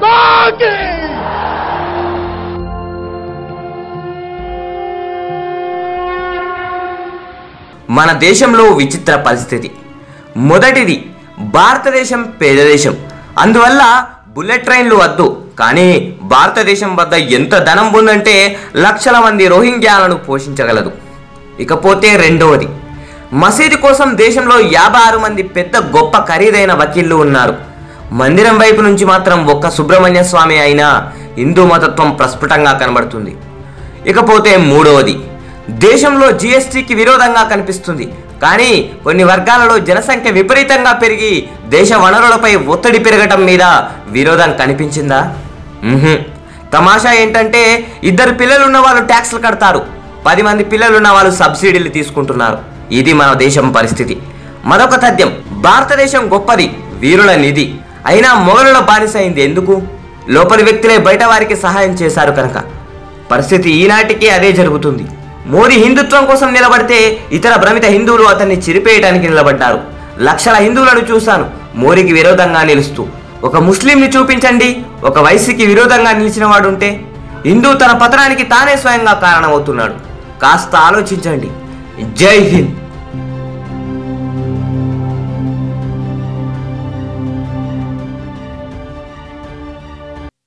माता की మన దేశంలో విచిత్ర పరిస్థితి మొదటిది భారతదేశం పేద దేశం అందువల్ల బుల్లెట్ ట్రైన్లు వద్దు కానీ భారతదేశం వద్ద ఎంత ధనం ఉందంటే లక్షల మంది రోహింగ్యాలను పోషించగలదు ఇకపోతే రెండవది మసీదు కోసం దేశంలో యాభై ఆరు మంది పెద్ద గొప్ప ఖరీదైన వకీళ్ళు ఉన్నారు మందిరం వైపు నుంచి మాత్రం ఒక్క సుబ్రహ్మణ్య స్వామి అయినా హిందూ మతత్వం ప్రస్ఫుటంగా కనబడుతుంది ఇకపోతే మూడవది దేశంలో జీఎస్టీకి విరోధంగా కనిపిస్తుంది కానీ కొన్ని వర్గాలలో జనసంఖ్య విపరీతంగా పెరిగి దేశ వనరులపై ఒత్తిడి పెరగటం మీద విరోధం కనిపించిందా మ్హూ. తమాషా ఏంటంటే ఇద్దరు పిల్లలు ఉన్న వాళ్ళు ట్యాక్స్లు కడతారు పది మంది పిల్లలు ఉన్న వాళ్ళు సబ్సిడీలు తీసుకుంటున్నారు ఇది మన దేశం పరిస్థితి మరొక తథ్యం భారతదేశం గొప్పది వీరుల నిధి అయినా మొఘలుల బానిసైంది ఎందుకు లోపలి వ్యక్తులే బయట వారికి సహాయం చేశారు కనుక పరిస్థితి ఈనాటికి అదే జరుగుతుంది మోదీ హిందుత్వం కోసం నిలబడితే ఇతర భ్రమిత హిందువులు అతన్ని చిరిపేయడానికి నిలబడ్డారు లక్షల హిందువులను చూశాను మోడీకి విరోధంగా నిలుస్తూ ఒక ముస్లింని చూపించండి ఒక వైసీకి విరోధంగా నిలిచిన వాడు ఉంటే హిందూ తన పతనానికి తానే స్వయంగా కారణమవుతున్నాడు కాస్త ఆలోచించండి జై హింద్